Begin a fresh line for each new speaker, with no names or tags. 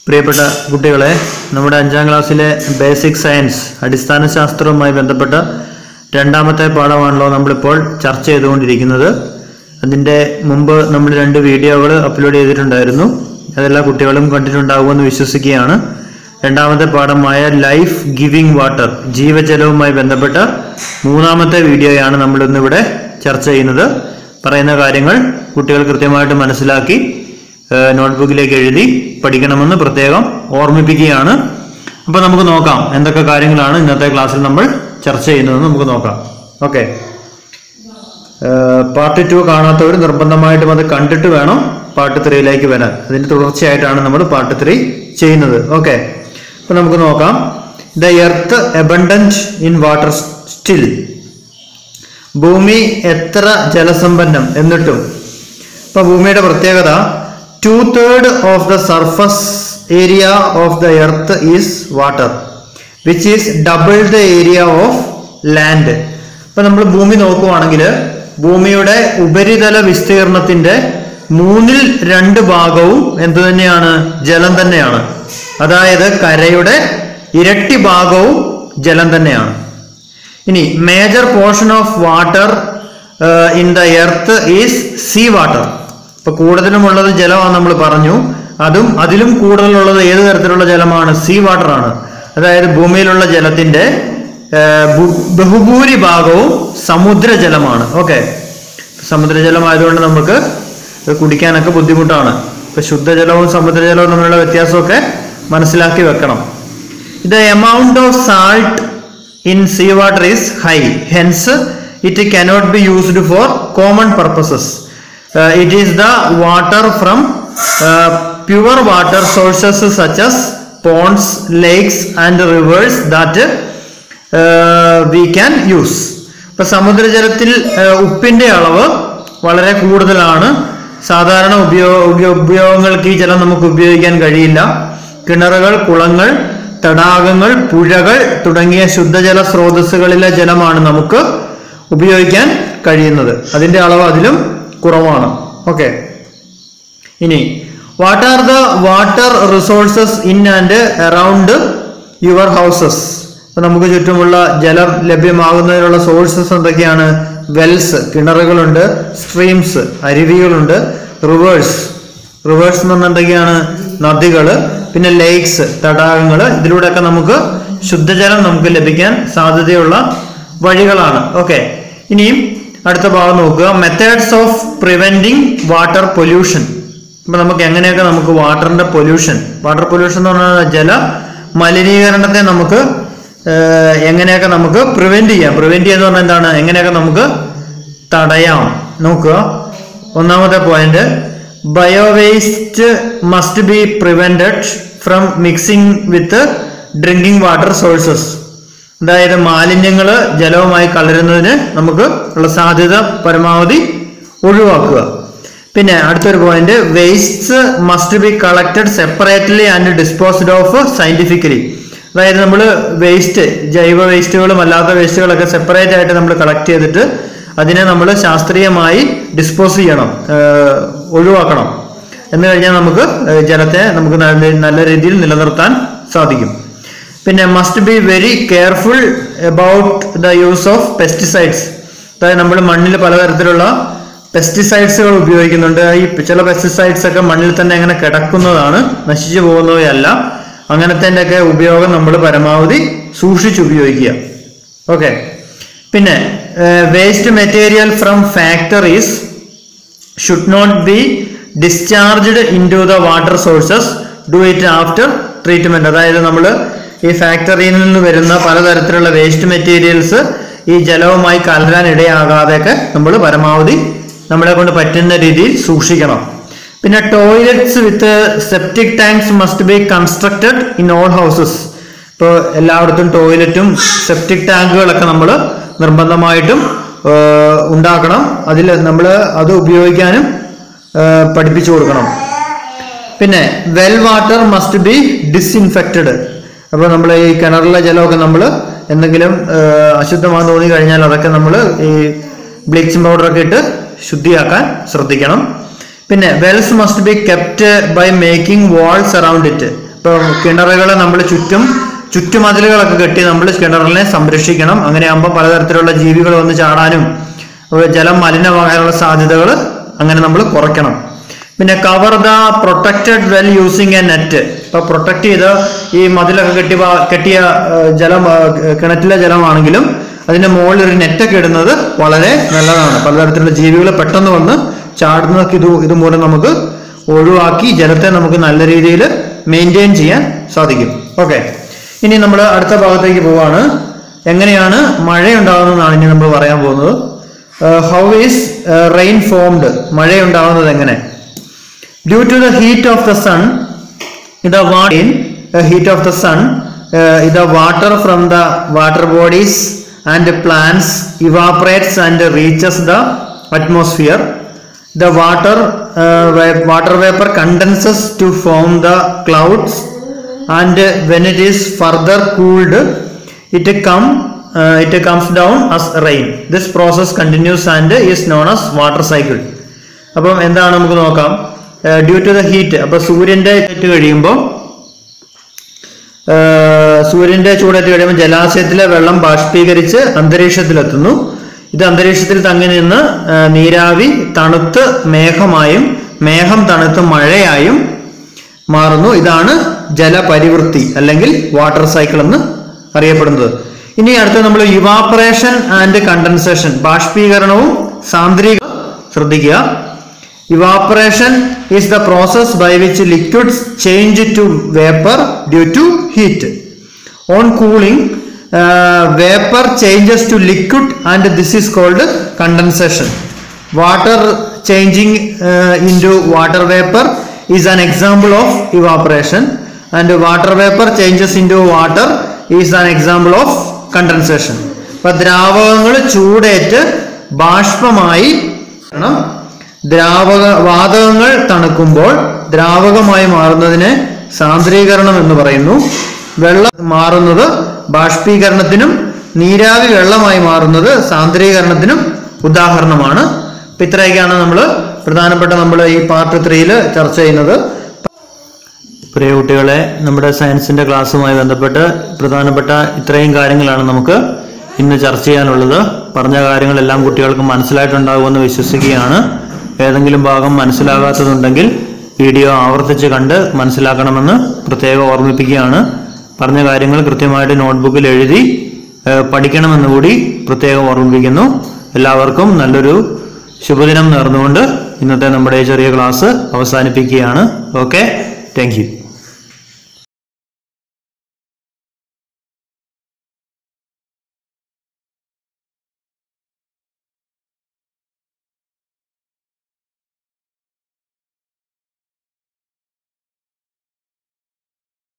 പ്രിയപ്പെട്ട കുട്ടികളെ നമ്മുടെ അഞ്ചാം ക്ലാസ്സിലെ ബേസിക് സയൻസ് അടിസ്ഥാന ശാസ്ത്രവുമായി ബന്ധപ്പെട്ട രണ്ടാമത്തെ പാഠമാണല്ലോ നമ്മളിപ്പോൾ ചർച്ച ചെയ്തുകൊണ്ടിരിക്കുന്നത് അതിൻ്റെ മുമ്പ് നമ്മൾ രണ്ട് വീഡിയോകൾ അപ്ലോഡ് ചെയ്തിട്ടുണ്ടായിരുന്നു അതെല്ലാ കുട്ടികളും കണ്ടിട്ടുണ്ടാകുമെന്ന് വിശ്വസിക്കുകയാണ് രണ്ടാമത്തെ പാഠമായ ലൈഫ് ഗിവിംഗ് വാട്ടർ ജീവജലവുമായി ബന്ധപ്പെട്ട മൂന്നാമത്തെ വീഡിയോയാണ് നമ്മൾ ഇന്നിവിടെ ചർച്ച ചെയ്യുന്നത് പറയുന്ന കാര്യങ്ങൾ കുട്ടികൾ കൃത്യമായിട്ട് മനസ്സിലാക്കി ഏഹ് നോട്ട്ബുക്കിലേക്ക് എഴുതി പഠിക്കണമെന്ന് പ്രത്യേകം ഓർമ്മിപ്പിക്കുകയാണ് അപ്പോൾ നമുക്ക് നോക്കാം എന്തൊക്കെ കാര്യങ്ങളാണ് ഇന്നത്തെ ക്ലാസ്സിൽ നമ്മൾ ചർച്ച ചെയ്യുന്നതെന്ന് നമുക്ക് നോക്കാം ഓക്കെ പാർട്ട് ടു കാണാത്തവർ നിർബന്ധമായിട്ടും അത് കണ്ടിട്ട് വേണം പാർട്ട് ത്രീയിലേക്ക് വരാൻ അതിന്റെ തുടർച്ചയായിട്ടാണ് നമ്മൾ പാർട്ട് ത്രീ ചെയ്യുന്നത് ഓക്കെ അപ്പൊ നമുക്ക് നോക്കാം the earth abundant in water still ഭൂമി എത്ര ജലസമ്പന്നം എന്നിട്ടും ഇപ്പൊ ഭൂമിയുടെ പ്രത്യേകത two third of the surface area of the earth is water which is double the area of land ഇപ്പൊ നമ്മൾ ഭൂമി നോക്കുവാണെങ്കിൽ ഭൂമിയുടെ ഉപരിതല വിസ്തീർണത്തിന്റെ മൂന്നിൽ രണ്ട് ഭാഗവും എന്തു തന്നെയാണ് ജലം തന്നെയാണ് അതായത് കരയുടെ ഇരട്ടി ഭാഗവും ജലം തന്നെയാണ് ഇനി major portion of water in the earth is sea water ഇപ്പൊ കൂടുതലുമുള്ളത് ജലമാണ് നമ്മൾ പറഞ്ഞു അതും അതിലും കൂടുതലുള്ളത് ഏത് തരത്തിലുള്ള ജലമാണ് സീ വാട്ടർ ആണ് അതായത് ഭൂമിയിലുള്ള ജലത്തിന്റെ ഏർ, ഭൂ- ബഹുഭൂരി ഭാഗവും സമുദ്രജലമാണ് ഓക്കെ സമുദ്രജലം ആയതുകൊണ്ട് നമുക്ക് ഇത് കുടിക്കാനൊക്കെ ബുദ്ധിമുട്ടാണ് ഇപ്പൊ ശുദ്ധജലവും സമുദ്രജലവും തമ്മിലുള്ള വ്യത്യാസമൊക്കെ മനസ്സിലാക്കി വെക്കണം The amount of salt in seawater is high, hence it cannot be used for common purposes. Uh, it is the water from uh, pure water sources such as ponds, lakes, and rivers that uh, we can use. ഇപ്പൊ സമുദ്രജലത്തിൽ uh, ഉപ്പിന്റെ അളവ് വളരെ കൂടുതലാണ് സാധാരണ ഉപയോഗ ഉപയോഗങ്ങൾക്ക് ഈ ജലം നമുക്ക് ഉപയോഗിക്കാൻ കഴിയില്ല കിണറുകൾ കുളങ്ങൾ തടാകങ്ങൾ പുഴകൾ തുടങ്ങിയ ശുദ്ധജല സ്രോതസ്സുകളിലെ ജലമാണ് നമുക്ക് ഉപയോഗിക്കാൻ കഴിയുന്നത് അതിന്റെ അളവ് അതിലും കുറവാണ് ഓക്കെ ഇനി what are the water resources in and around your houses ഇപ്പൊ നമുക്ക് ചുറ്റുമുള്ള ജലം ലഭ്യമാകുന്നതിനുള്ള സോഴ്സസ് എന്തൊക്കെയാണ് വെൽസ് കിണറുകളുണ്ട് സ്ട്രീംസ് അരുവികളുണ്ട് റിവേഴ്സ് റിവേഴ്സ് എന്ന് പറഞ്ഞാൽ എന്തൊക്കെയാണ് നദികള് പിന്നെ ലേക്സ് തടാകങ്ങള് ഇതിലൂടെയൊക്കെ നമുക്ക് ശുദ്ധജലം നമുക്ക് ലഭിക്കാൻ സാധ്യതയുള്ള വഴികളാണ് ഓക്കെ ഇനിയും അടുത്ത ഭാഗം നോക്കുക methods of preventing water pollution ഇപ്പൊ നമുക്ക് എങ്ങനെയൊക്കെ നമുക്ക് വാട്ടറിന്റെ പൊല്യൂഷൻ വാട്ടർ പൊല്യൂഷൻ എന്ന് പറഞ്ഞാൽ ജല മലിനീകരണത്തെ നമുക്ക് ഏഹ്, എങ്ങനെയൊക്കെ നമുക്ക് പ്രിവെന്റ് ചെയ്യാം പ്രിവെന്റ് ചെയ്യുക എന്ന് പറഞ്ഞാൽ എന്താണ് എങ്ങനെയൊക്കെ നമുക്ക് തടയാം നോക്കുക ഒന്നാമത്തെ point biowaste must be prevented from mixing with drinking water sources അതായത് മാലിന്യങ്ങൾ ജലവുമായി കലരുന്നതിന് നമുക്ക് ഉള്ള സാധ്യത പരമാവധി ഒഴിവാക്കുക പിന്നെ അടുത്തൊരു point waste must be collected separately and disposed of scientifically അതായത് നമ്മൾ വേസ്റ്റ് ജൈവ വേസ്റ്റുകളും അല്ലാത്ത വേസ്റ്റുകളൊക്കെ സെപ്പറേറ്റ് ആയിട്ട് നമ്മൾ കളക്ട് ചെയ്തിട്ട് അതിനെ നമ്മൾ ശാസ്ത്രീയമായി ഡിസ്പോസ് ചെയ്യണം ഏഹ് ഒഴിവാക്കണം എന്ന് കഴിഞ്ഞാൽ നമുക്ക് ഏഹ് ജലത്തെ നമുക്ക് നല്ല നല്ല രീതിയിൽ നിലനിർത്താൻ സാധിക്കും പിന്നെ must be very careful about the use of pesticides അതായത് നമ്മൾ മണ്ണിൽ പലതരത്തിലുള്ള പെസ്റ്റിസൈഡ്സുകൾ ഉപയോഗിക്കുന്നുണ്ട് ഈ ചില പെസ്റ്റിസൈഡ്സ് ഒക്കെ മണ്ണിൽ തന്നെ അങ്ങനെ കിടക്കുന്നതാണ് നശിച്ചു പോകുന്നവയല്ല അങ്ങനത്തെ ഒക്കെ ഉപയോഗം നമ്മൾ പരമാവധി സൂക്ഷിച്ച് ഉപയോഗിക്കുക ഓക്കെ പിന്നെ waste material from factories should not be discharged into the water sources do it after treatment അതായത് നമ്മൾ ഈ ഫാക്ടറിയിൽ നിന്ന് വരുന്ന പലതരത്തിലുള്ള വേസ്റ്റ് മെറ്റീരിയൽസ് ഈ ജലവുമായി കലരാൻ ഇടയാകാതെയൊക്കെ നമ്മൾ പരമാവധി നമ്മളെ കൊണ്ട് പറ്റുന്ന രീതിയിൽ സൂക്ഷിക്കണം പിന്നെ toilets with septic tanks must be constructed in all houses ഇപ്പോൾ എല്ലായിടത്തും ടോയ്ലറ്റും സെപ്റ്റിക് ടാങ്കുകളൊക്കെ നമ്മൾ നിർബന്ധമായിട്ടും ഏഹ്, ഉണ്ടാക്കണം അതിൽ നമ്മൾ അത് ഉപയോഗിക്കാനും ഏഹ്, പഠിപ്പിച്ചു കൊടുക്കണം പിന്നെ well water must be disinfected അപ്പോൾ നമ്മൾ ഈ കിണറിലെ ജലമൊക്കെ നമ്മൾ എന്തെങ്കിലും ഏഹ്, അശുദ്ധമാണെന്ന് തോന്നി കഴിഞ്ഞാൽ അതൊക്കെ നമ്മൾ ഈ ബ്ലീച്ചിങ് പൗഡറൊക്കെ ഇട്ട് ശുദ്ധിയാക്കാൻ ശ്രദ്ധിക്കണം പിന്നെ wells must be kept by making walls around it ഇപ്പൊ കിണറുകളെ നമ്മൾ ചുറ്റും ചുറ്റുമതിലുകളൊക്കെ കെട്ടി നമ്മൾ കിണറിനെ സംരക്ഷിക്കണം അങ്ങനെയാകുമ്പോൾ പലതരത്തിലുള്ള ജീവികൾ വന്ന് ചാടാനും അതുപോലെ ജലം മലിനമാകാനുള്ള സാധ്യതകൾ അങ്ങനെ നമ്മൾ കുറയ്ക്കണം പിന്നെ cover the protected well using a net ഇപ്പൊ പ്രൊട്ടക്ട് ചെയ്ത് ഈ മതിലൊക്കെ കെട്ടി വാ- കെട്ടിയ ആ, ജലം ആ, കിണറ്റിലെ ജലമാണെങ്കിലും അതിന്റെ മുകളിൽ ഒരു നെറ്റൊക്കെ ഇടുന്നത് വളരെ നല്ലതാണ് പലതരത്തിലുള്ള ജീവികൾ പെട്ടെന്ന് വന്ന് ചാടുന്നതൊക്കെ ഇത് ഇതുമൂലം നമുക്ക് ഒഴിവാക്കി ജലത്തെ നമുക്ക് നല്ല രീതിയിൽ മെയിൻറ്റെയിൻ ചെയ്യാൻ സാധിക്കും ഓക്കെ ഇനി നമ്മൾ അടുത്ത ഭാഗത്തേക്ക് പോവാണ് എങ്ങനെയാണ് മഴ ഉണ്ടാകുന്നതെന്നാണ് ഇനി നമ്മൾ പറയാൻ പോകുന്നത് ഹൗ ഈസ് റെയിൻ ഫോംഡ് മഴ ഉണ്ടാകുന്നത് എങ്ങനെ due to the heat of the sun the water in the heat of the sun uh, the water from the water bodies and plants evaporates and reaches the atmosphere the water uh, va- water vapor condenses to form the clouds and when it is further cooled it come uh, it comes down as rain this process continues and is known as water cycle അപ്പം എന്താണ് നമുക്ക് നോക്കാം due to the heat അപ്പൊ സൂര്യന്റെ ചുറ്റ് കഴിയുമ്പോൾ സൂര്യന്റെ ചൂടേറ്റ് കഴിയുമ്പോൾ ജലാശയത്തിലെ വെള്ളം ബാഷ്പീകരിച്ച് അന്തരീക്ഷത്തിലെത്തുന്നു ഇത് അന്തരീക്ഷത്തിൽ തങ്ങി നിന്ന് ആ, നീരാവി തണുത്ത് മേഘമായും മേഘം തണുത്ത് മഴയായും മാറുന്നു ഇതാണ് ജലപരിവൃത്തി അല്ലെങ്കിൽ വാട്ടർ സൈക്കിൾ എന്ന് അറിയപ്പെടുന്നത് ഇനി അടുത്ത നമ്മൾ ഇവാപ്പറേഷൻ ആൻഡ് കണ്ടൻസേഷൻ ബാഷ്പീകരണവും സാന്ദ്രീകരണവും ശ്രദ്ധിക്കുക evaporation is the process by which liquids change to vapour due to heat on cooling vapour changes to liquid and this is cold condensation water changing into water vapour is an example of evaporation and water vapour changes into water is an example of condensation അപ്പൊ ദ്രാവകങ്ങൾ ചൂടേറ്റ് ബാഷ്പമായി കാരണം ദ്രാവക വാതകങ്ങൾ തണുക്കുമ്പോൾ ദ്രാവകമായി മാറുന്നതിനെ സാന്ദ്രീകരണം എന്ന് പറയുന്നു വെള്ളം മാറുന്നത് ബാഷ്പീകരണത്തിനും നീരാവി വെള്ളമായി മാറുന്നത് സാന്ദ്രീകരണത്തിനും ഉദാഹരണമാണ് അപ്പൊ ഇത്രയൊക്കെയാണ് നമ്മൾ പ്രധാനപ്പെട്ട നമ്മൾ ഈ പാർട്ട് ത്രീയിൽ ചർച്ച ചെയ്യുന്നത് പ്രിയ കുട്ടികളെ നമ്മുടെ സയൻസിന്റെ ക്ലാസ്സുമായി ബന്ധപ്പെട്ട് പ്രധാനപ്പെട്ട ഇത്രയും കാര്യങ്ങളാണ് നമുക്ക് ഇന്ന് ചർച്ച ചെയ്യാനുള്ളത് പറഞ്ഞ കാര്യങ്ങളെല്ലാം കുട്ടികൾക്ക് മനസ്സിലായിട്ടുണ്ടാകുമെന്ന് വിശ്വസിക്കുകയാണ് ഏതെങ്കിലും ഭാഗം മനസ്സിലാകാത്തതുണ്ടെങ്കിൽ വീഡിയോ ആവർത്തിച്ച് കണ്ട് മനസ്സിലാക്കണമെന്ന് പ്രത്യേകം ഓർമ്മിപ്പിക്കുകയാണ് പറഞ്ഞ കാര്യങ്ങൾ കൃത്യമായിട്ട് നോട്ട്ബുക്കിൽ എഴുതി ഏഹ്, പഠിക്കണമെന്ന് കൂടി പ്രത്യേകം ഓർമ്മിപ്പിക്കുന്നു എല്ലാവർക്കും നല്ലൊരു ശുഭദിനം നേർന്നുകൊണ്ട് ഇന്നത്തെ നമ്മുടെ ഈ ചെറിയ ക്ലാസ് അവസാനിപ്പിക്കുകയാണ് ഓക്കെ താങ്ക് യു